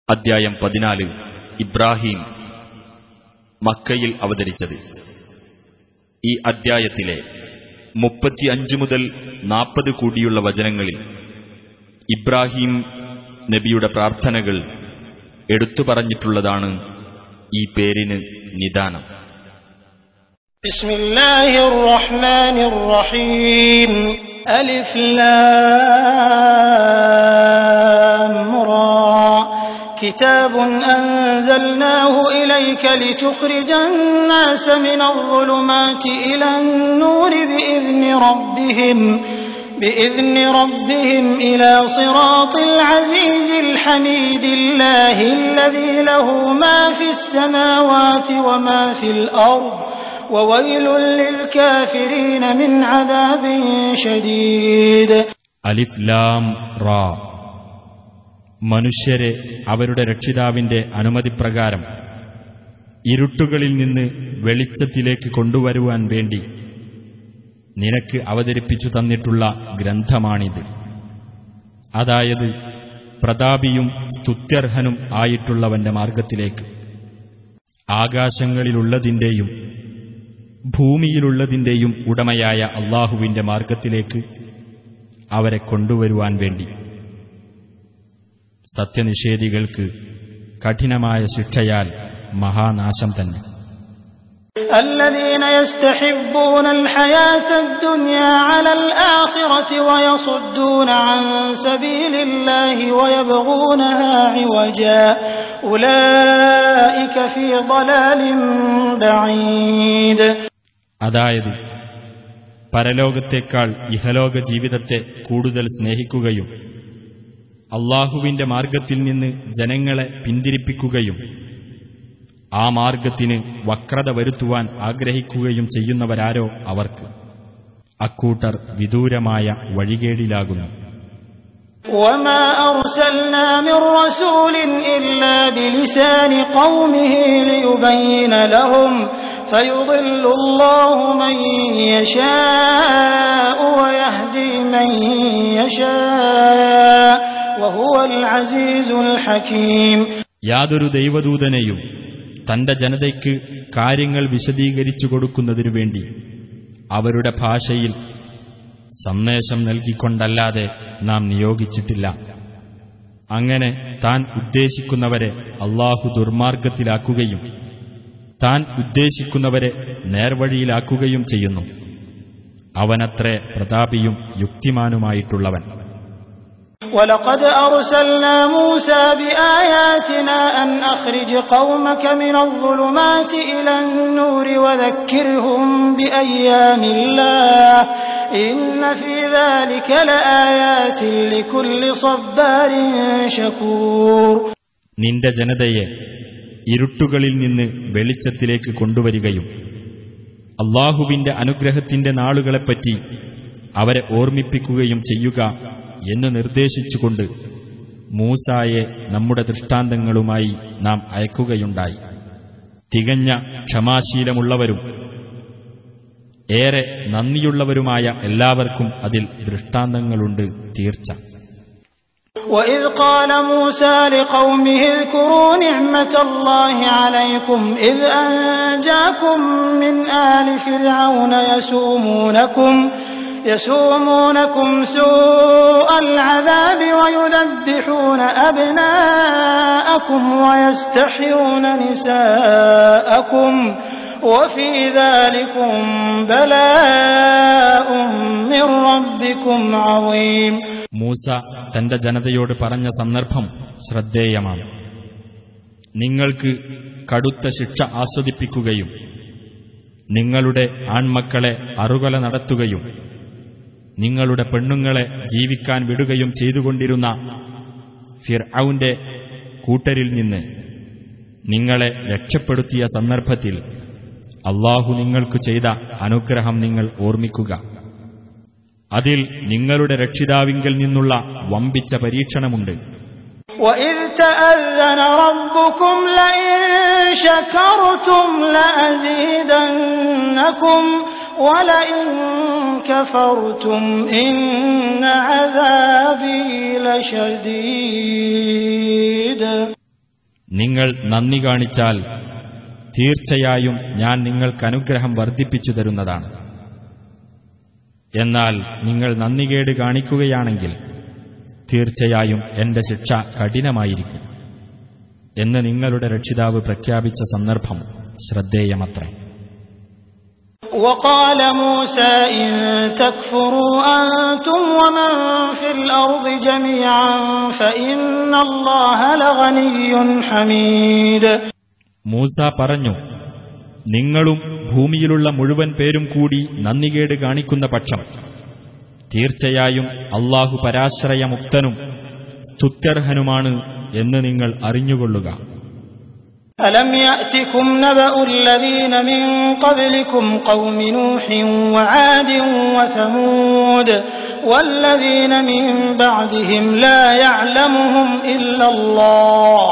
അദ്ധ്യായം പതിനാല് ഇബ്രാഹിം മക്കയിൽ അവതരിച്ചത് ഈ അദ്ധ്യായത്തിലെ മുപ്പത്തിയഞ്ച് മുതൽ നാൽപ്പത് കൂടിയുള്ള വചനങ്ങളിൽ ഇബ്രാഹിം നബിയുടെ പ്രാർത്ഥനകൾ എടുത്തു പറഞ്ഞിട്ടുള്ളതാണ് ഈ പേരിന് നിദാനം بسم الله الرحمن الرحيم ألف لام را كتاب أنزلناه إليك لتخرج الناس من الظلمات إلى النور بإذن ربهم بإذن ربهم إلى صراط العزيز الحميد الله الذي له ما في السماوات وما في الأرض وويل للكافرين من عذاب شديد അലിഫ് ലാം റാ മനുഷ്യരെ അവരുടെ രക്ഷിതാവിന്റെ അനുമതിപ്രകാരം ഇരുട്ടുകളിൽ നിന്ന് വെളിച്ചത്തിലേക്ക് കൊണ്ടുവരുവാൻ വേണ്ടി നിനക്ക് അവതരിപ്പിച്ചു തന്നിട്ടുള്ള ഗ്രന്ഥമാണിത് അതായത് പ്രതാപിയും സ്തുത്യർഹനും ആയിട്ടുള്ളവന്റെ മാർഗത്തിലേക്ക് ആകാശങ്ങളിലുള്ളതിന്റെയും ഭൂമിയിലുള്ളതിന്റെയും ഉടമയായ അള്ളാഹുവിന്റെ മാർഗത്തിലേക്ക് അവരെ കൊണ്ടുവരുവാൻ വേണ്ടി സത്യനിഷേധികൾക്ക് കഠിനമായ ശിക്ഷയാൽ മഹാനാശം തന്നെ الذين يستحبون الحياة الدنيا على الآخرة ويصدون عن سبيل الله ويبغونها عوجا أولئك في ضلال بعيد അതായത് പരലോകത്തേക്കാൾ ഇഹലോക ജീവിതത്തെ കൂടുതൽ സ്നേഹിക്കുകയും അള്ളാഹുവിന്റെ മാർഗത്തിൽ നിന്ന് ജനങ്ങളെ പിന്തിരിപ്പിക്കുകയും ആ മാർഗത്തിന് വക്രത വരുത്തുവാൻ ആഗ്രഹിക്കുകയും ചെയ്യുന്നവരാരോ അവർക്ക് അക്കൂട്ടർ വിദൂരമായ വഴികേടിലാകുന്നു وما أرسلنا من رسول إلا بلسان قومه ليبين لهم فيضل الله من يشاء ويهدي من يشاء وهو العزيز الحكيم യാതൊരു ദൈവദൂതനെയും തന്റെ ജനതയ്ക്ക് കാര്യങ്ങൾ വിശദീകരിച്ചു കൊടുക്കുന്നതിനു വേണ്ടി അവരുടെ ഭാഷയിൽ സന്ദേശം നൽകിക്കൊണ്ടല്ലാതെ നാം നിയോഗിച്ചിട്ടില്ല അങ്ങനെ താൻ ഉദ്ദേശിക്കുന്നവരെ അള്ളാഹു ദുർമാർഗത്തിലാക്കുകയും താൻ ഉദ്ദേശിക്കുന്നവരെ നേർവഴിയിലാക്കുകയും ചെയ്യുന്നു അവനത്രേ പ്രതാപിയും യുക്തിമാനുമായിട്ടുള്ളവൻ ولقد أرسلنا موسى بآياتنا أن أخرج قومك من الظلمات إلى النور وذكرهم بأيام الله إن في ذلك لآيات لكل صبار شكور നിന്റെ ജനതയെ ഇരുട്ടുകളിൽ നിന്ന് വെളിച്ചത്തിലേക്ക് കൊണ്ടുവരികയും അള്ളാഹുവിന്റെ അനുഗ്രഹത്തിന്റെ നാളുകളെപ്പറ്റി അവരെ ഓർമ്മിപ്പിക്കുകയും ചെയ്യുക എന്ന് നിർദ്ദേശിച്ചുകൊണ്ട് മൂസായെ നമ്മുടെ ദൃഷ്ടാന്തങ്ങളുമായി നാം അയക്കുകയുണ്ടായി തികഞ്ഞ ക്ഷമാശീലമുള്ളവരും ഏറെ നന്ദിയുള്ളവരുമായ എല്ലാവർക്കും അതിൽ ദൃഷ്ടാന്തങ്ങളുണ്ട് തീർച്ച وإذ قال موسى لقومه اذكروا نعمة الله عليكم إذ أنجاكم من آل فرعون يسومونكم يسومونكم سوء العذاب ويذبحون أبناءكم ويستحيون نساءكم وفي ذلكم بلاء من ربكم عظيم മൂസ തന്റെ ജനതയോട് പറഞ്ഞ സന്ദർഭം ശ്രദ്ധേയമാണ് നിങ്ങൾക്ക് കടുത്ത ശിക്ഷ ആസ്വദിപ്പിക്കുകയും നിങ്ങളുടെ ആൺമക്കളെ അറുകൊല നടത്തുകയും നിങ്ങളുടെ പെണ്ണുങ്ങളെ ജീവിക്കാൻ വിടുകയും ചെയ്തുകൊണ്ടിരുന്ന ഫിർഔന്റെ കൂട്ടരിൽ നിന്ന് നിങ്ങളെ രക്ഷപ്പെടുത്തിയ സന്ദർഭത്തിൽ അള്ളാഹു നിങ്ങൾക്ക് ചെയ്ത അനുഗ്രഹം നിങ്ങൾ ഓർമ്മിക്കുക അതിൽ നിങ്ങളുടെ രക്ഷിതാവിങ്കിൽ നിന്നുള്ള വമ്പിച്ച പരീക്ഷണമുണ്ട് وإذ تأذن ربكم لئن شكرتم لأزيدنكم ولئن كفرتم إن عذابي لشديد നിങ്ങൾ നന്ദി കാണിച്ചാൽ തീർച്ചയായും ഞാൻ നിങ്ങൾക്ക് അനുഗ്രഹം വർദ്ധിപ്പിച്ചു തരുന്നതാണ് എന്നാൽ നിങ്ങൾ നന്ദികേട് കാണിക്കുകയാണെങ്കിൽ തീർച്ചയായും എന്റെ ശിക്ഷ കഠിനമായിരിക്കും എന്ന് നിങ്ങളുടെ രക്ഷിതാവ് പ്രഖ്യാപിച്ച സന്ദർഭം ശ്രദ്ധേയമത്രേ وقال موسى إن تكفروا أنتم ومن في الأرض جميعا فإن الله لغني حميد മൂസ പറഞ്ഞു നിങ്ങളും ഭൂമിയിലുള്ള മുഴുവൻ പേരും കൂടി നന്ദികേട് കാണിക്കുന്ന പക്ഷം തീർച്ചയായും അള്ളാഹു പരാശ്രയമുക്തനും സ്തുത്യർഹനുമാണ് എന്ന് നിങ്ങൾ അറിഞ്ഞുകൊള്ളുക ألم يأتكم نبأ الذين من قبلكم قوم نوح وعاد وثمود والذين من بعدهم لا يعلمهم إلا الله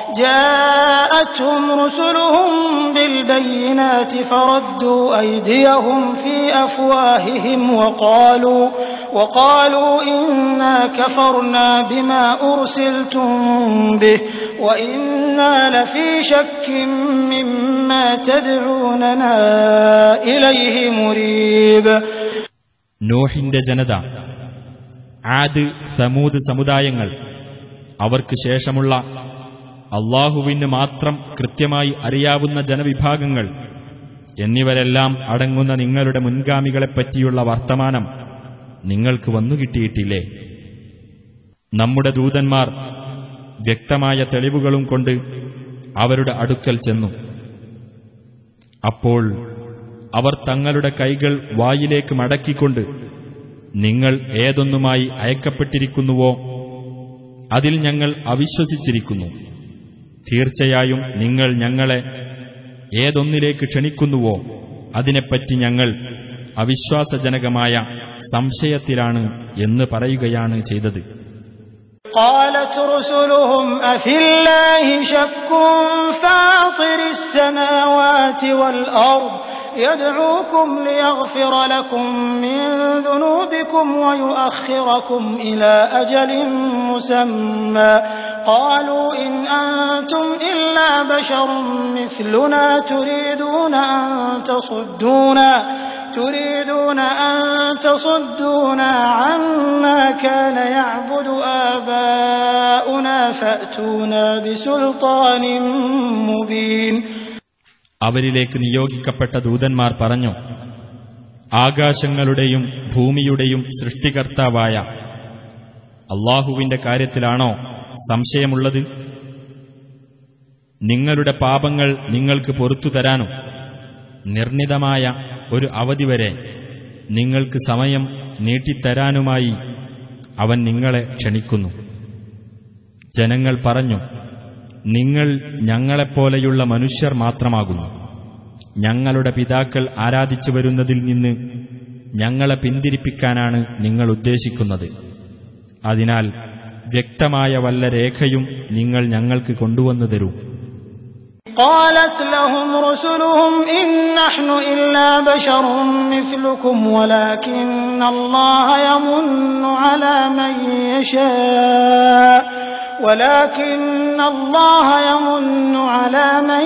جاءتهم رسلهم بالبينات فردوا أيديهم في أفواههم وقالوا وقالوا إنا كفرنا بما أرسلتم به وإنا لفي شك مما تدعوننا إليه مريب നോഹിന്റെ ജനത ആദ് സമൂത് സമുദായങ്ങൾ അവർക്ക് ശേഷമുള്ള അള്ളാഹുവിന് മാത്രം കൃത്യമായി അറിയാവുന്ന ജനവിഭാഗങ്ങൾ എന്നിവരെല്ലാം അടങ്ങുന്ന നിങ്ങളുടെ മുൻഗാമികളെപ്പറ്റിയുള്ള വർത്തമാനം നിങ്ങൾക്ക് വന്നുകിട്ടിയിട്ടില്ലേ നമ്മുടെ ദൂതന്മാർ വ്യക്തമായ തെളിവുകളും കൊണ്ട് അവരുടെ അടുക്കൽ ചെന്നു അപ്പോൾ അവർ തങ്ങളുടെ കൈകൾ വായിലേക്ക് മടക്കിക്കൊണ്ട് നിങ്ങൾ ഏതൊന്നുമായി അയക്കപ്പെട്ടിരിക്കുന്നുവോ അതിൽ ഞങ്ങൾ അവിശ്വസിച്ചിരിക്കുന്നു തീർച്ചയായും നിങ്ങൾ ഞങ്ങളെ ഏതൊന്നിലേക്ക് ക്ഷണിക്കുന്നുവോ അതിനെപ്പറ്റി ഞങ്ങൾ അവിശ്വാസജനകമായ സംശയത്തിലാണ് എന്ന് പറയുകയാണ് ചെയ്തത് قالت رسلهم أفي الله شك فاطر السماوات والأرض يدعوكم ليغفر لكم من ذنوبكم ويؤخركم إلى أجل مسمى قالوا إن أنتم إلا بشر مثلنا تريدون أن تصدونا تريدون أن تصدونا عما كان يعبد آباؤنا فأتونا بسلطان مبين അവരിലേക്ക് നിയോഗിക്കപ്പെട്ട ദൂതന്മാർ പറഞ്ഞു ആകാശങ്ങളുടെയും ഭൂമിയുടെയും സൃഷ്ടികർത്താവായ അള്ളാഹുവിന്റെ കാര്യത്തിലാണോ സംശയമുള്ളത് നിങ്ങളുടെ പാപങ്ങൾ നിങ്ങൾക്ക് പൊറത്തു തരാനും നിർണിതമായ ഒരു അവധി വരെ നിങ്ങൾക്ക് സമയം നീട്ടിത്തരാനുമായി അവൻ നിങ്ങളെ ക്ഷണിക്കുന്നു ജനങ്ങൾ പറഞ്ഞു നിങ്ങൾ ഞങ്ങളെപ്പോലെയുള്ള മനുഷ്യർ മാത്രമാകുന്നു ഞങ്ങളുടെ പിതാക്കൾ ആരാധിച്ചു വരുന്നതിൽ നിന്ന് ഞങ്ങളെ പിന്തിരിപ്പിക്കാനാണ് നിങ്ങൾ ഉദ്ദേശിക്കുന്നത് അതിനാൽ വ്യക്തമായ വല്ല രേഖയും നിങ്ങൾ ഞങ്ങൾക്ക് കൊണ്ടുവന്നു തരൂ قالت لهم رسلهم إن نحن إلا بشر مثلكم ولكن الله يمن على من يشاء ولكن الله يمن على من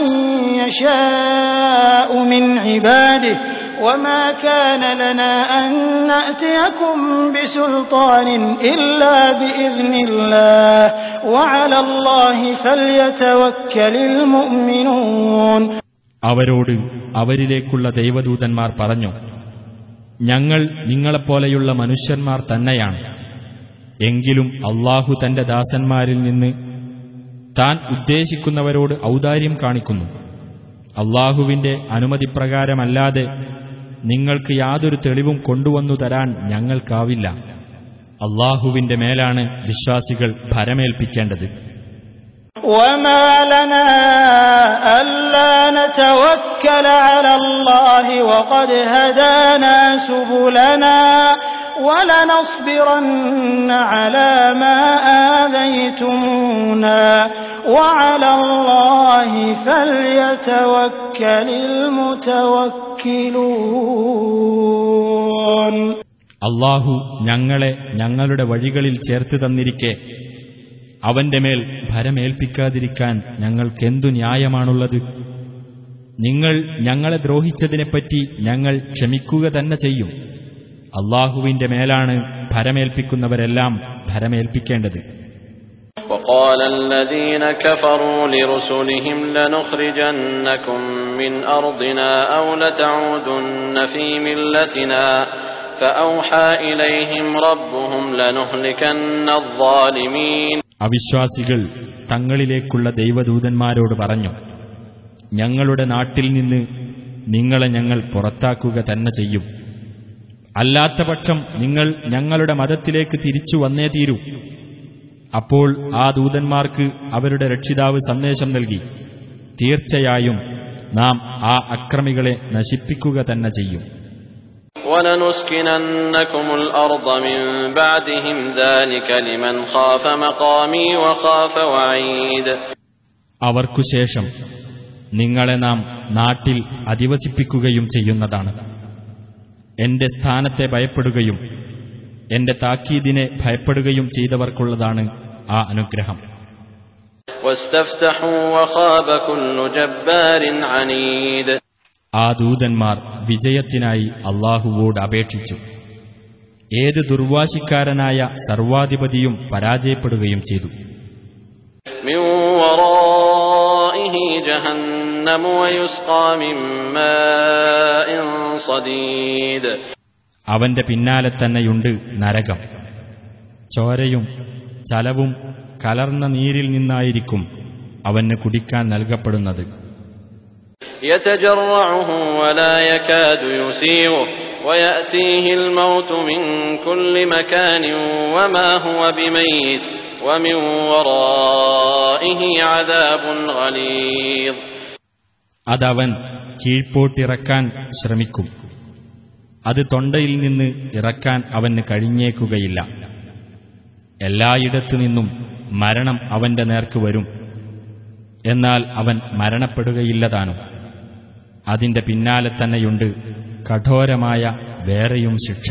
يشاء من عباده وما كان لنا أن نأتيكم بسلطان إلا بإذن الله وعلى الله فليتوكل المؤمنون അവരോട് അവരിലേക്കുള്ള ദൈവദൂതന്മാർ പറഞ്ഞു ഞങ്ങൾ നിങ്ങളെപ്പോലെയുള്ള മനുഷ്യന്മാർ തന്നെയാണ് എങ്കിലും അള്ളാഹു തന്റെ ദാസന്മാരിൽ നിന്ന് താൻ ഉദ്ദേശിക്കുന്നവരോട് ഔദാര്യം കാണിക്കുന്നു അള്ളാഹുവിന്റെ അനുമതിപ്രകാരമല്ലാതെ നിങ്ങൾക്ക് യാതൊരു തെളിവും കൊണ്ടുവന്നു തരാൻ ഞങ്ങൾക്കാവില്ല അള്ളാഹുവിന്റെ മേലാണ് വിശ്വാസികൾ ഭരമേൽപ്പിക്കേണ്ടത് وما لنا ألا نتوكل على الله وقد هدانا سبلنا ولنصبرن على ما آذيتمونا وعلى الله فليتوكل المتوكلون അള്ളാഹു ഞങ്ങളെ ഞങ്ങളുടെ വഴികളിൽ ചേർത്ത് തന്നിരിക്കെ അവന്റെ മേൽ ഭരമേൽപ്പിക്കാതിരിക്കാൻ ഞങ്ങൾക്കെന്തു ന്യായമാണുള്ളത് നിങ്ങൾ ഞങ്ങളെ ദ്രോഹിച്ചതിനെപ്പറ്റി ഞങ്ങൾ ക്ഷമിക്കുക തന്നെ ചെയ്യും അള്ളാഹുവിന്റെ മേലാണ് ഭരമേൽപ്പിക്കുന്നവരെല്ലാം ഭരമേൽപ്പിക്കേണ്ടത് وقال الذين كفروا لرسلهم لنخرجنكم من أرضنا أو لتعودن في ملتنا فأوحى إليهم ربهم لنهلكن الظالمين അവിശ്വാസികൾ തങ്ങളിലേക്കുള്ള ദൈവദൂതന്മാരോട് പറഞ്ഞു ഞങ്ങളുടെ നാട്ടിൽ നിന്ന് നിങ്ങളെ ഞങ്ങൾ പുറത്താക്കുക തന്നെ ചെയ്യും അല്ലാത്തപക്ഷം നിങ്ങൾ ഞങ്ങളുടെ മതത്തിലേക്ക് തിരിച്ചു വന്നേ തീരൂ അപ്പോൾ ആ ദൂതന്മാർക്ക് അവരുടെ രക്ഷിതാവ് സന്ദേശം നൽകി തീർച്ചയായും നാം ആ അക്രമികളെ നശിപ്പിക്കുക തന്നെ ചെയ്യും ولنسكننكم الأرض من بعدهم ذلك لمن خاف مقامي وخاف وعيد അവർക്കു ശേഷം നിങ്ങളെ നാം നാട്ടിൽ അധിവസിപ്പിക്കുകയും ചെയ്യുന്നതാണ് എന്റെ സ്ഥാനത്തെ ഭയപ്പെടുകയും എന്റെ താക്കീദിനെ ഭയപ്പെടുകയും ചെയ്തവർക്കുള്ളതാണ് ആ അനുഗ്രഹം واستفتحوا وخاب كل جبار عنيد ആ ദൂതന്മാർ വിജയത്തിനായി അള്ളാഹുവോട് അപേക്ഷിച്ചു ഏത് ദുർവാശിക്കാരനായ സർവാധിപതിയും പരാജയപ്പെടുകയും ചെയ്തു من ورائه جهنم ويسقى من ماء صديد അവന്റെ പിന്നാലെ തന്നെയുണ്ട് നരകം ചോരയും ചലവും കലർന്ന നീരിൽ നിന്നായിരിക്കും അവന് കുടിക്കാൻ നൽകപ്പെടുന്നത് يتجرعه ولا يكاد يسيغه ويأتيه الموت من كل مكان وما هو بميت ومن ورائه عذاب غليظ അതവൻ കീഴ്പോട്ടിറക്കാൻ ശ്രമിക്കും അത് തൊണ്ടയിൽ നിന്ന് ഇറക്കാൻ അവന് കഴിഞ്ഞേക്കുകയില്ല എല്ലായിടത്തു നിന്നും മരണം അവന്റെ നേർക്ക് വരും എന്നാൽ അവൻ മരണപ്പെടുകയില്ലതാനും അതിന്റെ പിന്നാലെ തന്നെയുണ്ട് കഠോരമായ വേറെയും ശിക്ഷ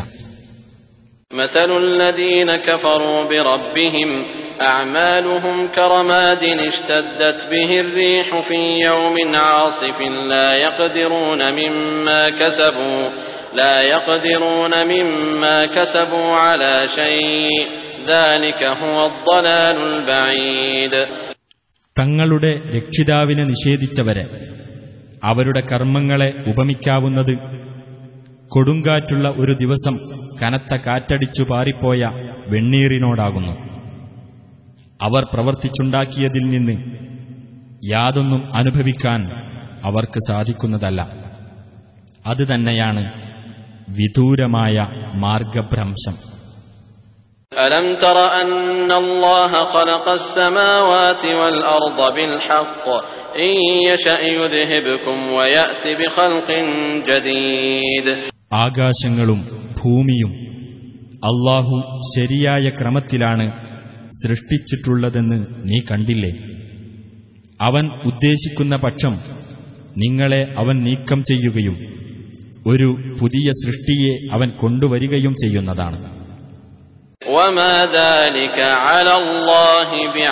مثل الذين كفروا بربهم أعمالهم كرماد اشتدت به الريح في يوم عاصف لا يقدرون مما كسبوا لا يقدرون مما كسبوا على شيء ذلك هو الضلال البعيد തങ്ങളുടെ രക്ഷിതാവിനെ നിഷേധിച്ചവരെ അവരുടെ കർമ്മങ്ങളെ ഉപമിക്കാവുന്നത് കൊടുങ്കാറ്റുള്ള ഒരു ദിവസം കനത്ത കാറ്റടിച്ചു പാറിപ്പോയ വെണ്ണീറിനോടാകുന്നു അവർ പ്രവർത്തിച്ചുണ്ടാക്കിയതിൽ നിന്ന് യാതൊന്നും അനുഭവിക്കാൻ അവർക്ക് സാധിക്കുന്നതല്ല അത് തന്നെയാണ് വിദൂരമായ മാർഗഭ്രംശം ألم تر أن الله خلق السماوات والأرض بالحق إن يشأ يذهبكم ويأت بخلق جديد ആകാശങ്ങളും ഭൂമിയും അള്ളാഹു ശരിയായ ക്രമത്തിലാണ് സൃഷ്ടിച്ചിട്ടുള്ളതെന്ന് നീ കണ്ടില്ലേ അവൻ ഉദ്ദേശിക്കുന്ന പക്ഷം നിങ്ങളെ അവൻ നീക്കം ചെയ്യുകയും ഒരു പുതിയ സൃഷ്ടിയെ അവൻ കൊണ്ടുവരികയും ചെയ്യുന്നതാണ് وما ذلك على الله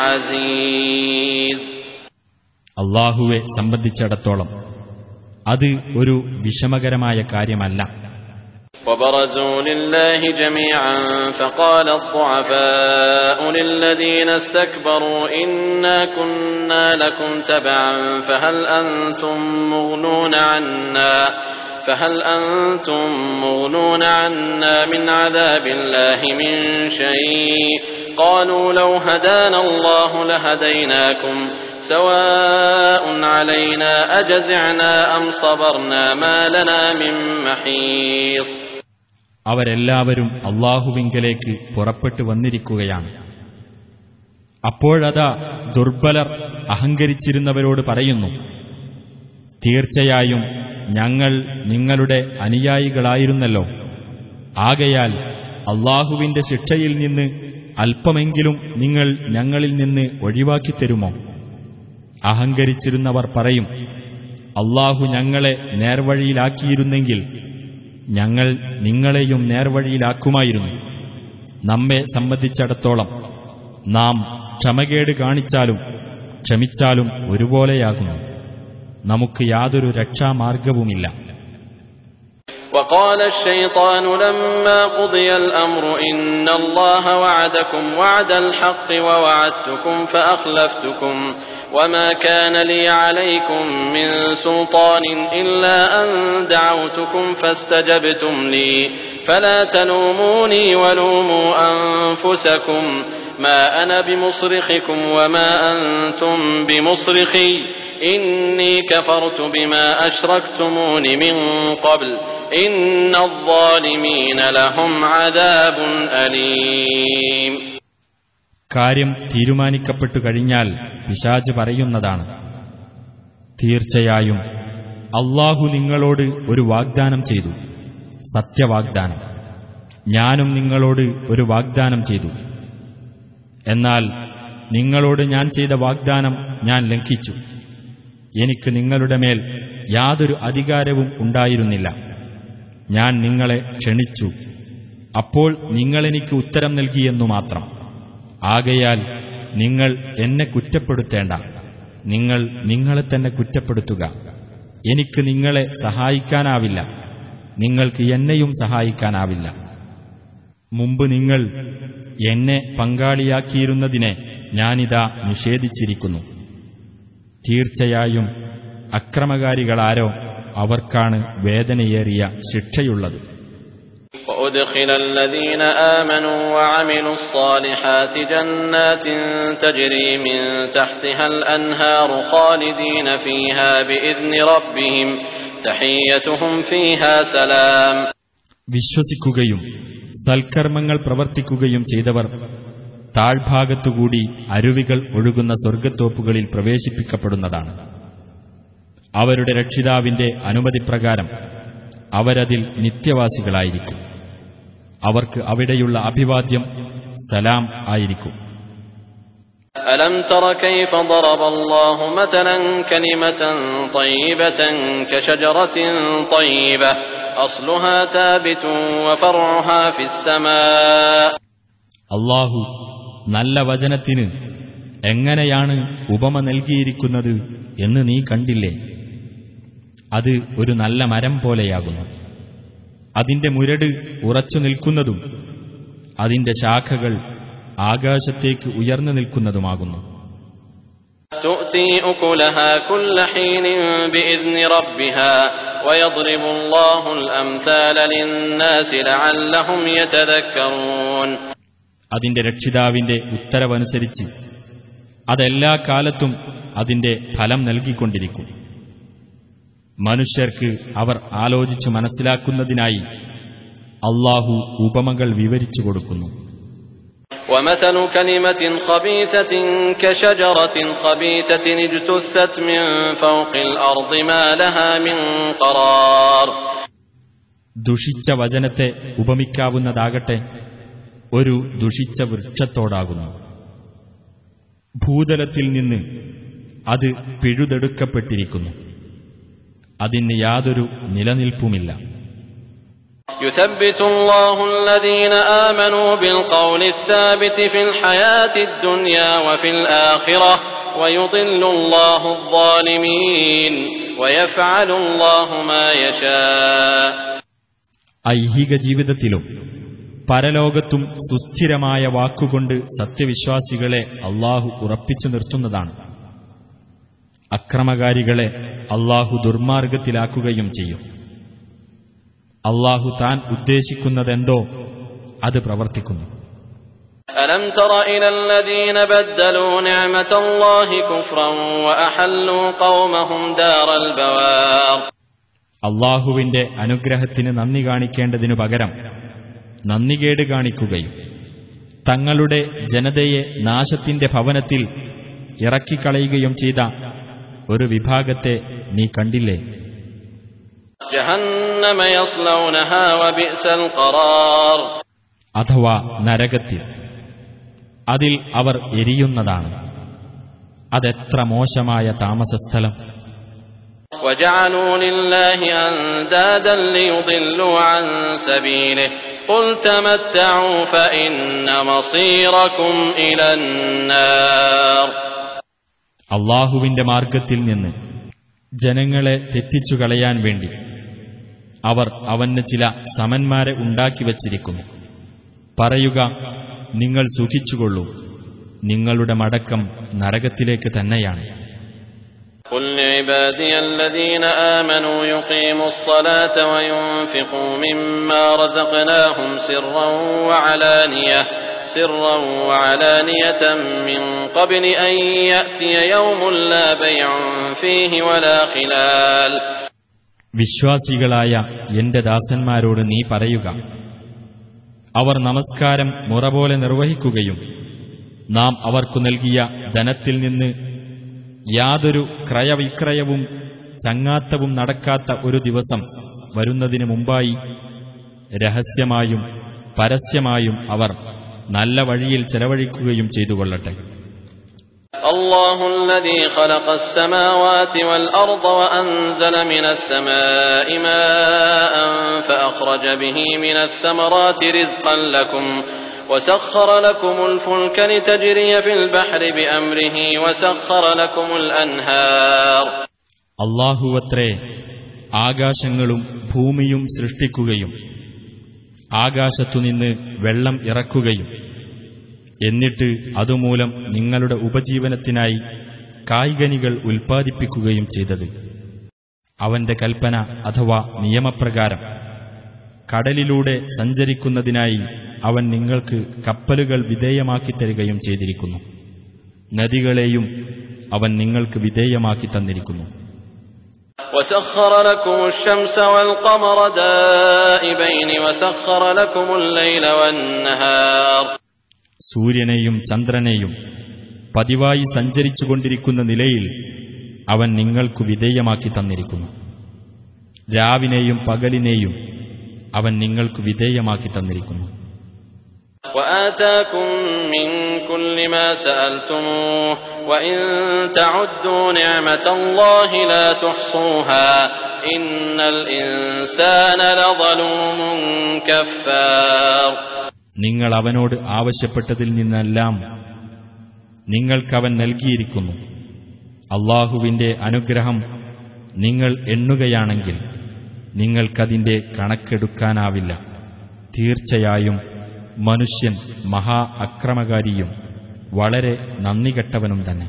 بعزيز അള്ളാഹുവെ സംബന്ധിച്ചിടത്തോളം അത് ഒരു വിഷമകരമായ കാര്യമല്ല وبرزوا لله جميعا فقال الضعفاء للذين استكبروا إنا كنا لكم تبعا فهل أنتم مغنون عنا فهل أنتم مغنون عنا من عذاب الله من شيء قالوا لو هدانا الله لهديناكم سواء علينا أجزعنا أم صبرنا ما لنا من محيص അവരെല്ലാവരും അള്ളാഹുവിങ്കലേക്ക് പുറപ്പെട്ടു വന്നിരിക്കുകയാണ് അപ്പോഴതാ ദുർബലർ അഹങ്കരിച്ചിരുന്നവരോട് പറയുന്നു തീർച്ചയായും ഞങ്ങൾ നിങ്ങളുടെ അനുയായികളായിരുന്നല്ലോ ആകയാൽ അള്ളാഹുവിന്റെ ശിക്ഷയിൽ നിന്ന് അല്പമെങ്കിലും നിങ്ങൾ ഞങ്ങളിൽ നിന്ന് ഒഴിവാക്കിത്തരുമോ അഹങ്കരിച്ചിരുന്നവർ പറയും അള്ളാഹു ഞങ്ങളെ നേർവഴിയിലാക്കിയിരുന്നെങ്കിൽ ഞങ്ങൾ നിങ്ങളെയും നേർവഴിയിലാക്കുമായിരുന്നു നമ്മെ സംബന്ധിച്ചിടത്തോളം നാം ക്ഷമകേട് കാണിച്ചാലും ക്ഷമിച്ചാലും ഒരുപോലെയാകുന്നു നമുക്ക് യാതൊരു രക്ഷാമാർഗവുമില്ല وقال الشيطان لما قضي الأمر إن الله وعدكم وعد الحق ووعدتكم فأخلفتكم وما كان لي عليكم من سلطان إلا أن دعوتكم فاستجبتم لي فلا تلوموني ولوموا أنفسكم ما أنا بمصرخكم وما أنتم بمصرخي إني كفرت بما أشركتمون من قبل إن الظالمين لهم عذاب أليم കാര്യം തീരുമാനിക്കപ്പെട്ടു കഴിഞ്ഞാൽ പിശാജ് പറയുന്നതാണ് തീർച്ചയായും അള്ളാഹു നിങ്ങളോട് ഒരു വാഗ്ദാനം ചെയ്തു സത്യവാഗ്ദാനം ഞാനും നിങ്ങളോട് ഒരു വാഗ്ദാനം ചെയ്തു എന്നാൽ നിങ്ങളോട് ഞാൻ ചെയ്ത വാഗ്ദാനം ഞാൻ ലംഘിച്ചു എനിക്ക് നിങ്ങളുടെ മേൽ യാതൊരു അധികാരവും ഉണ്ടായിരുന്നില്ല ഞാൻ നിങ്ങളെ ക്ഷണിച്ചു അപ്പോൾ നിങ്ങളെനിക്ക് ഉത്തരം നൽകിയെന്നു മാത്രം ആകയാൽ നിങ്ങൾ എന്നെ കുറ്റപ്പെടുത്തേണ്ട നിങ്ങൾ നിങ്ങളെ തന്നെ കുറ്റപ്പെടുത്തുക എനിക്ക് നിങ്ങളെ സഹായിക്കാനാവില്ല നിങ്ങൾക്ക് എന്നെയും സഹായിക്കാനാവില്ല മുമ്പ് നിങ്ങൾ എന്നെ പങ്കാളിയാക്കിയിരുന്നതിനെ ഞാനിതാ നിഷേധിച്ചിരിക്കുന്നു തീർച്ചയായും അക്രമകാരികളാരോ അവർക്കാണ് വേദനയേറിയ ശിക്ഷയുള്ളത് وأدخل الذين آمنوا وعملوا الصالحات جنات تجري من تحتها الأنهار خالدين فيها بإذن ربهم تحيتهم فيها سلام വിശ്വസിക്കുകയും സൽക്കർമ്മങ്ങൾ പ്രവർത്തിക്കുകയും ചെയ്തവർ താഴ്ഭാഗത്തുകൂടി അരുവികൾ ഒഴുകുന്ന സ്വർഗത്തോപ്പുകളിൽ പ്രവേശിപ്പിക്കപ്പെടുന്നതാണ് അവരുടെ രക്ഷിതാവിന്റെ അനുമതിപ്രകാരം അവരതിൽ നിത്യവാസികളായിരിക്കും അവർക്ക് അവിടെയുള്ള അഭിവാദ്യം സലാം ആയിരിക്കും ألم تر كيف ضرب الله مثلا كلمة طيبة كشجرة طيبة أصلها ثابت وفرعها في السماء അള്ളാഹു നല്ല വചനത്തിന് എങ്ങനെയാണ് ഉപമ നൽകിയിരിക്കുന്നത് എന്ന് നീ കണ്ടില്ലേ അത് ഒരു നല്ല മരം പോലെയാകുന്നു അതിന്റെ മുരട് ഉറച്ചു നിൽക്കുന്നതും അതിന്റെ ശാഖകൾ ആകാശത്തേക്ക് ഉയർന്നു നിൽക്കുന്നതുമാകുന്നു تؤتي أكلها كل حين بإذن ربها ويضرب الله الأمثال للناس لعلهم يتذكرون അതിന്റെ രക്ഷിതാവിന്റെ ഉത്തരവനുസരിച്ച് അതെല്ലാ കാലത്തും അതിന്റെ ഫലം നൽകിക്കൊണ്ടിരിക്കും മനുഷ്യർക്ക് അവർ ആലോചിച്ചു മനസ്സിലാക്കുന്നതിനായി അള്ളാഹു ഉപമകൾ വിവരിച്ചു കൊടുക്കുന്നു ومثل كلمة خبيثة كشجرة خبيثة اجتثت من فوق الأرض ما لها من قرار ദുഷിച്ച വചനത്തെ ഉപമിക്കാവുന്നതാകട്ടെ ഒരു ദുഷിച്ച വൃക്ഷത്തോടാകുന്നു ഭൂതലത്തിൽ നിന്ന് അത് പിഴുതെടുക്കപ്പെട്ടിരിക്കുന്നു അതിന് യാതൊരു നിലനിൽപ്പുമില്ല يثبت الله الذين آمنوا بالقول الثابت في الحياة الدنيا وفي الآخرة ويضل الله الظالمين ويفعل الله ما يشاء ഐഹിക ജീവിതത്തിലും പരലോകത്തും സുസ്ഥിരമായ വാക്കുകൊണ്ട് സത്യവിശ്വാസികളെ അള്ളാഹു ഉറപ്പിച്ചു നിർത്തുന്നതാണ് അക്രമകാരികളെ അള്ളാഹു ദുർമാർഗത്തിലാക്കുകയും ചെയ്യും അള്ളാഹു താൻ ഉദ്ദേശിക്കുന്നതെന്തോ അത് പ്രവർത്തിക്കുന്നു ألم تر إلى الذين بدلوا نعمة الله كفرا وأحلوا قومهم دار البوار അള്ളാഹുവിന്റെ അനുഗ്രഹത്തിന് നന്ദി കാണിക്കേണ്ടതിനു പകരം നന്ദികേട് കാണിക്കുകയും തങ്ങളുടെ ജനതയെ നാശത്തിന്റെ ഭവനത്തിൽ ഇറക്കിക്കളയുകയും ചെയ്ത ഒരു വിഭാഗത്തെ നീ കണ്ടില്ലേ جهنم يصلونها وبئس القرار അഥവാ നരകത്തിൽ അതിൽ അവർ എരിയുന്നതാണ് അതെത്ര മോശമായ താമസസ്ഥലം وجعلوا لله أندادا ليضلوا عن سبيله قل تمتعوا فإن مصيركم إلى النار അള്ളാഹുവിന്റെ മാർഗത്തിൽ നിന്ന് ജനങ്ങളെ തെറ്റിച്ചു കളയാൻ വേണ്ടി അവർ അവന് ചില സമന്മാരെ ഉണ്ടാക്കി വച്ചിരിക്കുന്നു പറയുക നിങ്ങൾ സുഖിച്ചുകൊള്ളൂ നിങ്ങളുടെ മടക്കം നരകത്തിലേക്ക് തന്നെയാണ് قل لعبادي الذين آمنوا يقيموا الصلاة وينفقوا مما رزقناهم سرا وعلانية سرا وعلانية من قبل أن يأتي يوم لا بيع فيه ولا خلال വിശ്വാസികളായ എന്റെ ദാസന്മാരോട് നീ പറയുക അവർ നമസ്കാരം മുറ പോലെ നിർവഹിക്കുകയും നാം അവർക്കു നൽകിയ ധനത്തിൽ നിന്ന് യാതൊരു ക്രയവിക്രയവും ചങ്ങാത്തവും നടക്കാത്ത ഒരു ദിവസം വരുന്നതിന് മുമ്പായി രഹസ്യമായും പരസ്യമായും അവർ നല്ല വഴിയിൽ ചെലവഴിക്കുകയും ചെയ്തുകൊള്ളട്ടെ الله الذي خلق السماوات والأرض وأنزل من السماء ماء فأخرج به من الثمرات رزقا لكم وسخر لكم الفلك لتجري في البحر بأمره وسخر لكم الأنهار അള്ളാഹുവത്രേ ആകാശങ്ങളും ഭൂമിയും സൃഷ്ടിക്കുകയും ആകാശത്തുനിന്ന് വെള്ളം ഇറക്കുകയും എന്നിട്ട് അതുമൂലം നിങ്ങളുടെ ഉപജീവനത്തിനായി കായ്കനികൾ ഉൽപ്പാദിപ്പിക്കുകയും ചെയ്തത് അവന്റെ കൽപ്പന അഥവാ നിയമപ്രകാരം കടലിലൂടെ സഞ്ചരിക്കുന്നതിനായി അവൻ നിങ്ങൾക്ക് കപ്പലുകൾ വിധേയമാക്കി തരികയും ചെയ്തിരിക്കുന്നു നദികളെയും അവൻ നിങ്ങൾക്ക് വിധേയമാക്കി തന്നിരിക്കുന്നു وسخر لكم الشمس والقمر دائبين وسخر لكم الليل والنهار സൂര്യനെയും ചന്ദ്രനെയും പതിവായി സഞ്ചരിച്ചുകൊണ്ടിരിക്കുന്ന നിലയിൽ അവൻ നിങ്ങൾക്കു വിധേയമാക്കി തന്നിരിക്കുന്നു രാവിനെയും പകലിനെയും അവൻ നിങ്ങൾക്കു വിധേയമാക്കി തന്നിരിക്കുന്നു وآتاكم من كل ما سألتموه وإن تعدوا نعمة الله لا تحصوها إن الإنسان لظلوم كفار നിങ്ങൾ അവനോട് ആവശ്യപ്പെട്ടതിൽ നിന്നെല്ലാം നിങ്ങൾക്കവൻ നൽകിയിരിക്കുന്നു അള്ളാഹുവിന്റെ അനുഗ്രഹം നിങ്ങൾ എണ്ണുകയാണെങ്കിൽ നിങ്ങൾക്കതിന്റെ കണക്കെടുക്കാനാവില്ല തീർച്ചയായും മനുഷ്യൻ മഹാ അക്രമകാരിയും വളരെ നന്ദികെട്ടവനും തന്നെ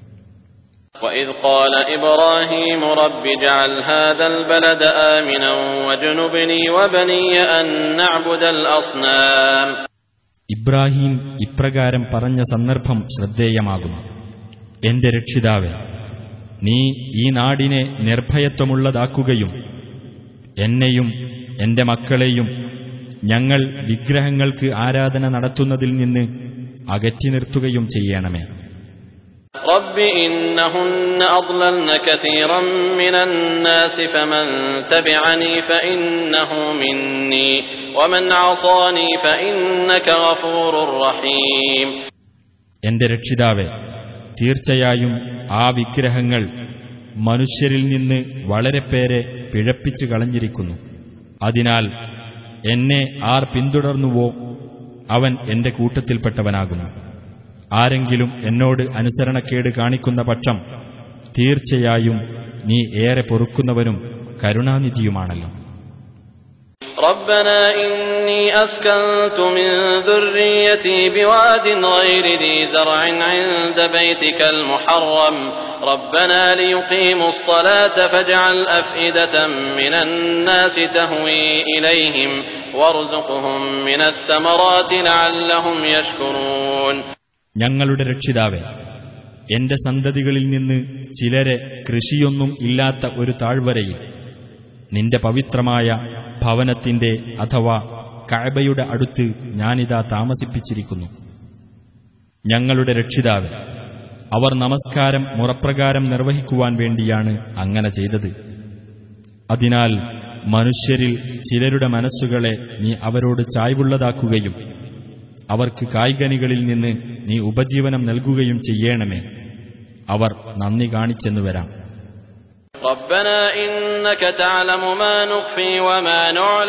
وإذ قال إبراهيم رب اجعل هذا البلد آمنا واجنبني وبني أن نعبد الأصنام ഇബ്രാഹിം ഇപ്രകാരം പറഞ്ഞ സന്ദർഭം ശ്രദ്ധേയമാകുന്നു എന്റെ രക്ഷിതാവേ നീ ഈ നാടിനെ നിർഭയത്വമുള്ളതാക്കുകയും എന്നെയും എന്റെ മക്കളെയും ഞങ്ങൾ വിഗ്രഹങ്ങൾക്ക് ആരാധന നടത്തുന്നതിൽ നിന്ന് അകറ്റി നിർത്തുകയും ചെയ്യണമേ رب إنهن أضللن كثيرا من الناس فمن تبعني فإنه مني ومن عصاني فإنك غفور رحيم എന്റെ രക്ഷിതാവെ തീർച്ചയായും ആ വിഗ്രഹങ്ങൾ മനുഷ്യരിൽ നിന്ന് വളരെ പേരെ പിഴപ്പിച്ചു കളഞ്ഞിരിക്കുന്നു അതിനാൽ എന്നെ ആർ പിന്തുടർന്നുവോ അവൻ എന്റെ കൂട്ടത്തിൽപ്പെട്ടവനാകുന്നു ആരെങ്കിലും എന്നോട് അനുസരണക്കേട് കാണിക്കുന്ന പക്ഷം തീർച്ചയായും നീ ഏറെ പൊറുക്കുന്നവനും കരുണാനിധിയുമാണല്ലോ ربنا إني أسكنت من ذريتي بواد غير ذي زرع عند بيتك المحرم ربنا ليقيموا الصلاة فاجعل أفئدة من الناس تهوي إليهم وارزقهم من الثمرات لعلهم يشكرون ഞങ്ങളുടെ രക്ഷിതാവെ എന്റെ സന്തതികളിൽ നിന്ന് ചിലരെ കൃഷിയൊന്നും ഇല്ലാത്ത ഒരു താഴ്വരയിൽ നിന്റെ പവിത്രമായ ഭവനത്തിന്റെ അഥവാ കഅബയുടെ അടുത്ത് ഞാനിതാ താമസിപ്പിച്ചിരിക്കുന്നു ഞങ്ങളുടെ രക്ഷിതാവ് അവർ നമസ്കാരം മുറപ്രകാരം നിർവഹിക്കുവാൻ വേണ്ടിയാണ് അങ്ങനെ ചെയ്തത് അതിനാൽ മനുഷ്യരിൽ ചിലരുടെ മനസ്സുകളെ നീ അവരോട് ചായ്വുള്ളതാക്കുകയും അവർക്ക് കായ്കനികളിൽ നിന്ന് നീ ഉപജീവനം നൽകുകയും ചെയ്യണമേ അവർ നന്ദി കാണിച്ചെന്നു വരാം ربنا إنك تعلم ما نخفي وما نعلن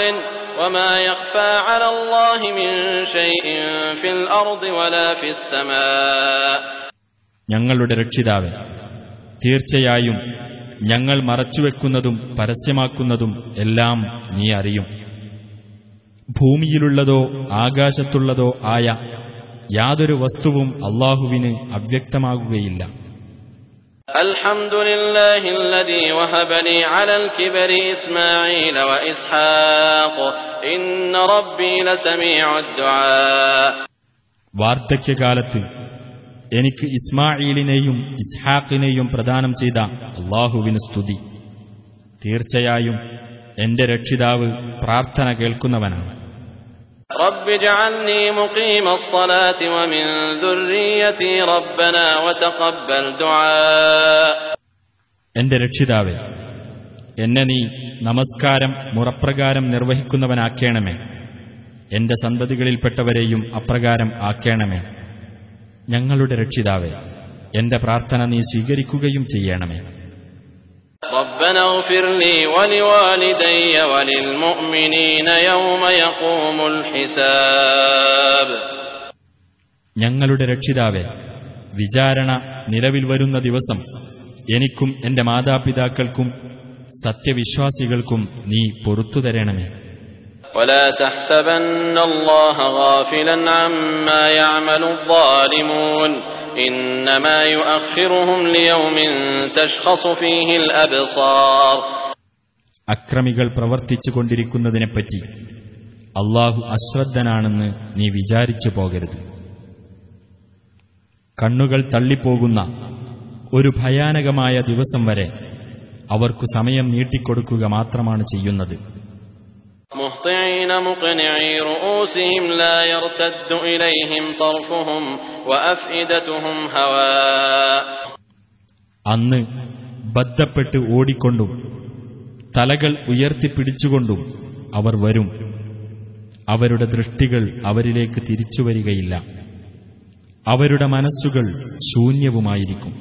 وما يخفى على الله من شيء في الأرض ولا في السماء ഞങ്ങളുടെ രക്ഷിതാവെ തീർച്ചയായും ഞങ്ങൾ മറച്ചുവെക്കുന്നതും പരസ്യമാക്കുന്നതും എല്ലാം നീ അറിയും ഭൂമിയിലുള്ളതോ ആകാശത്തുള്ളതോ ആയ യാതൊരു വസ്തുവും അള്ളാഹുവിന് അവ്യക്തമാകുകയില്ല الحمد لله الذي وهب لي على الكبر إسماعيل وإسحاق إن ربي لسميع الدعاء വാർദ്ധക്യകാലത്ത് എനിക്ക് ഇസ്മായിലിനെയും ഇസ്ഹാഖിനെയും പ്രദാനം ചെയ്ത അള്ളാഹുവിന് സ്തുതി തീർച്ചയായും എന്റെ രക്ഷിതാവ് പ്രാർത്ഥന കേൾക്കുന്നവനാണ് رب اجعلني مقيم الصلاة ومن ذريتي ربنا وتقبل دعاء എന്റെ രക്ഷിതാവെ എന്നെ നീ നമസ്കാരം മുറപ്രകാരം നിർവഹിക്കുന്നവനാക്കേണമേ എന്റെ സന്തതികളിൽപ്പെട്ടവരെയും അപ്രകാരം ആക്കേണമേ ഞങ്ങളുടെ രക്ഷിതാവെ എന്റെ പ്രാർത്ഥന നീ സ്വീകരിക്കുകയും ചെയ്യണമേ ربنا اغفر لي ولوالدي وللمؤمنين يوم يقوم الحساب ഞങ്ങളുടെ രക്ഷിതാവെ വിചാരണ നിലവിൽ വരുന്ന ദിവസം എനിക്കും എന്റെ മാതാപിതാക്കൾക്കും സത്യവിശ്വാസികൾക്കും നീ പൊറത്തു തരണമേ ولا تحسبن الله غافلا عما يعمل الظالمون إنما يؤخرهم ليوم تشخص فيه الأبصار അക്രമികൾ പ്രവർത്തിച്ചു കൊണ്ടിരിക്കുന്നതിനെപ്പറ്റി അള്ളാഹു അശ്രദ്ധനാണെന്ന് നീ വിചാരിച്ചു പോകരുത് കണ്ണുകൾ തള്ളിപ്പോകുന്ന ഒരു ഭയാനകമായ ദിവസം വരെ അവർക്കു സമയം നീട്ടിക്കൊടുക്കുക മാത്രമാണ് ചെയ്യുന്നത് مهطعين مقنعي رؤوسهم لا يرتد إليهم طرفهم وأفئدتهم هواء അന്ന് ബദ്ധപ്പെട്ട് ഓടിക്കൊണ്ടും തലകൾ ഉയർത്തിപ്പിടിച്ചുകൊണ്ടും അവർ വരും അവരുടെ ദൃഷ്ടികൾ അവരിലേക്ക് തിരിച്ചുവരികയില്ല അവരുടെ മനസ്സുകൾ ശൂന്യവുമായിരിക്കും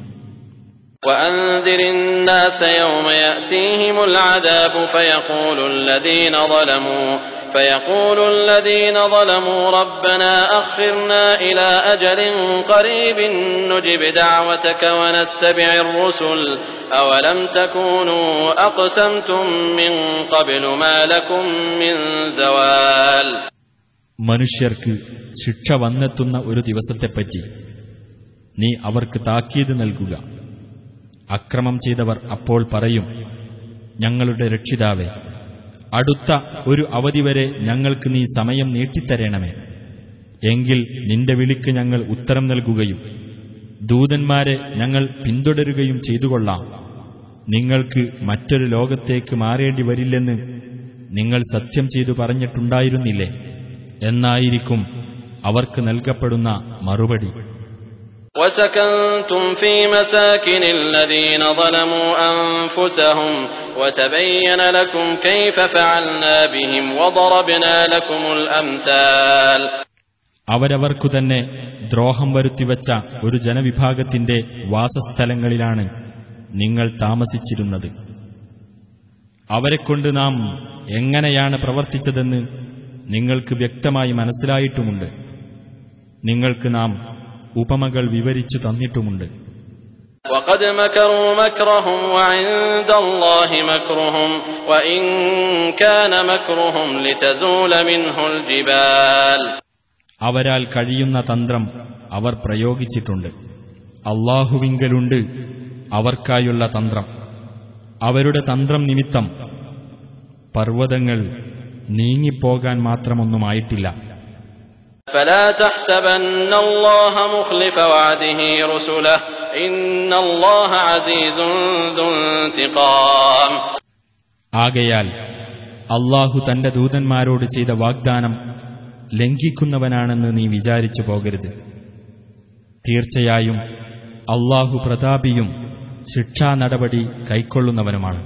وأنذر الناس يوم يأتيهم العذاب فيقول الذين ظلموا فيقول الذين ظلموا ربنا أخرنا إلى أجل قريب نجب دعوتك ونتبع الرسل أولم تكونوا أقسمتم من قبل ما لكم من زوال മനുഷ്യർക്ക് ശിക്ഷ വന്നെത്തുന്ന ഒരു ദിവസത്തെപ്പറ്റി നീ അവർക്ക് താക്കീത് നൽകുക അക്രമം ചെയ്തവർ അപ്പോൾ പറയും ഞങ്ങളുടെ രക്ഷിതാവെ അടുത്ത ഒരു അവധി വരെ ഞങ്ങൾക്ക് നീ സമയം നീട്ടിത്തരണമേ എങ്കിൽ നിന്റെ വിളിക്ക് ഞങ്ങൾ ഉത്തരം നൽകുകയും ദൂതന്മാരെ ഞങ്ങൾ പിന്തുടരുകയും ചെയ്തുകൊള്ളാം നിങ്ങൾക്ക് മറ്റൊരു ലോകത്തേക്ക് മാറേണ്ടി വരില്ലെന്ന് നിങ്ങൾ സത്യം ചെയ്തു പറഞ്ഞിട്ടുണ്ടായിരുന്നില്ലേ എന്നായിരിക്കും അവർക്ക് നൽകപ്പെടുന്ന മറുപടി وسكنتم في مساكن الذين ظلموا أنفسهم وتبين لكم كيف فعلنا بهم وضربنا لكم الأمثال അവരവർക്കു തന്നെ ദ്രോഹം വരുത്തിവച്ച ഒരു ജനവിഭാഗത്തിന്റെ വാസസ്ഥലങ്ങളിലാണ് നിങ്ങൾ താമസിച്ചിരുന്നത് അവരെക്കൊണ്ട് നാം എങ്ങനെയാണ് പ്രവർത്തിച്ചതെന്ന് നിങ്ങൾക്ക് വ്യക്തമായി മനസ്സിലായിട്ടുമുണ്ട് നിങ്ങൾക്ക് നാം ഉപമകൾ വിവരിച്ചു തന്നിട്ടുമുണ്ട് وقد مكروا مكرهم وعند الله مكرهم وإن كان مكرهم لتزول منه الجبال അവരാൽ കഴിയുന്ന തന്ത്രം അവർ പ്രയോഗിച്ചിട്ടുണ്ട് അള്ളാഹുവിങ്കലുണ്ട് അവർക്കായുള്ള തന്ത്രം അവരുടെ തന്ത്രം നിമിത്തം പർവ്വതങ്ങൾ നീങ്ങിപ്പോകാൻ മാത്രമൊന്നുമായിട്ടില്ല فلا تحسبن الله مخلف وعده رسله إن الله عزيز ذو انتقام ആകയാൽ അള്ളാഹു തന്റെ ദൂതന്മാരോട് ചെയ്ത വാഗ്ദാനം ലംഘിക്കുന്നവനാണെന്ന് നീ വിചാരിച്ചു പോകരുത് തീർച്ചയായും അള്ളാഹു പ്രതാപിയും ശിക്ഷാ നടപടി കൈക്കൊള്ളുന്നവനുമാണ്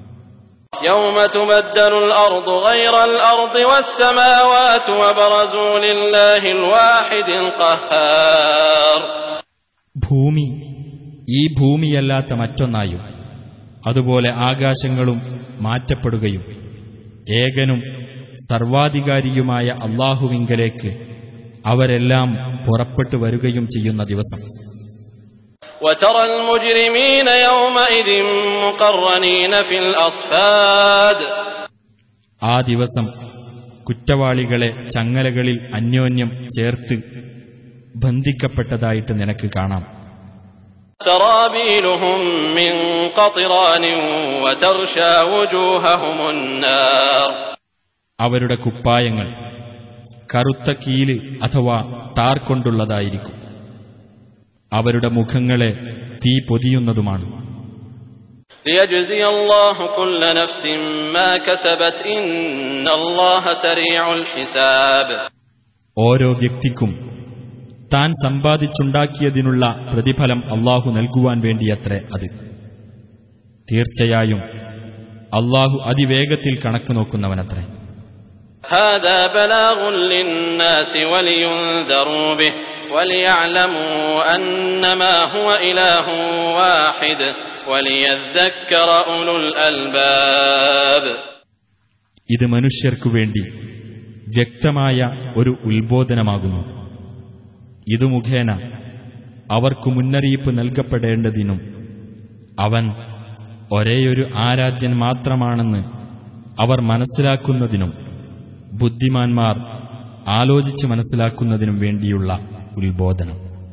يوم تبدل الأرض غير الأرض والسماوات وبرزوا لله الواحد القهار ഭൂമി ഈ ഭൂമിയല്ലാത്ത മറ്റൊന്നായും അതുപോലെ ആകാശങ്ങളും മാറ്റപ്പെടുകയും ഏകനും സർവാധികാരിയുമായ അള്ളാഹുവിങ്കലേക്ക് അവരെല്ലാം പുറപ്പെട്ടു വരികയും ചെയ്യുന്ന ദിവസം وترى المجرمين يومئذ مقرنين في الأصفاد ആ ദിവസം കുറ്റവാളികളെ ചങ്ങലകളിൽ അന്യോന്യം ചേർത്ത് ബന്ധിക്കപ്പെട്ടതായിട്ട് നിനക്ക് കാണാം سرابيلهم من قطران وتغشى وجوههم النار അവരുടെ കുപ്പായങ്ങൾ കറുത്ത കീല് അഥവാ ടാർ കൊണ്ടുള്ളതായിരിക്കും അവരുടെ മുഖങ്ങളെ തീ പൊതിയുന്നതുമാണ് ليجزي الله كل نفس ما كسبت إن الله سريع الحساب ഓരോ വ്യക്തിക്കും താൻ സമ്പാദിച്ചുണ്ടാക്കിയതിനുള്ള പ്രതിഫലം അള്ളാഹു നൽകുവാൻ വേണ്ടിയത്രേ അത് തീർച്ചയായും അള്ളാഹു അതിവേഗത്തിൽ കണക്ക് നോക്കുന്നവനത്രേ هذا بلاغ للناس ولينذروا به وليعلموا أنما هو إله واحد وليذكر أولو الألباب ഇത് മനുഷ്യർക്കു വേണ്ടി വ്യക്തമായ ഒരു ഉത്ബോധനമാകുന്നു ഇതു മുഖേന അവർക്കു മുന്നറിയിപ്പ് നൽകപ്പെടേണ്ടതിനും അവൻ ഒരേയൊരു ആരാധ്യൻ മാത്രമാണെന്ന് അവർ മനസ്സിലാക്കുന്നതിനും ബുദ്ധിമാന്മാർ ആലോചിച്ച് മനസ്സിലാക്കുന്നതിനും വേണ്ടിയുള്ള ഉത്ബോധനം